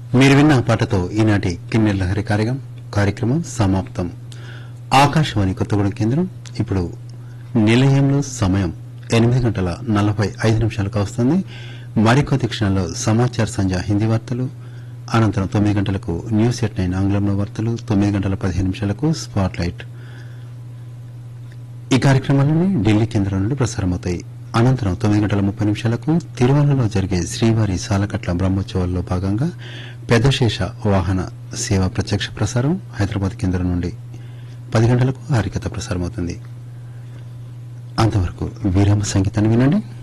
మీరు విన్న ఆ పాటతో ఈనాటి కిన్నెర లహరి కార్యక్రమం కార్యక్రమం సమాప్తం ఆకాశవాణి కొత్తగూడెం కేంద్రం ఇప్పుడు నిలయంలో సమయం ఎనిమిది గంటల నలభై ఐదు నిమిషాలకు వస్తుంది మరికొద్ది క్షణాల్లో సమాచార సంధ్య హిందీ వార్తలు అనంతరం తొమ్మిది గంటలకు న్యూస్ ఎట్ నైన్ ఆంగ్లంలో వార్తలు తొమ్మిది గంటల పదిహేను నిమిషాలకు స్పాట్ లైట్ ఈ కార్యక్రమాలన్నీ ఢిల్లీ కేంద్రం నుండి ప్రసారమవుతాయి అనంతరం తొమ్మిది గంటల ముప్పై నిమిషాలకు తిరుమలలో జరిగే శ్రీవారి సాలకట్ల బ్రహ్మోత్సవాల్లో భాగంగా పెద్దశేష వాహన సేవ ప్రత్యక్ష ప్రసారం హైదరాబాద్ కేంద్రం నుండి పది గంటలకు హరికథ ప్రసారమవుతుంది అంతవరకు విరామ సంగీతాన్ని వినండి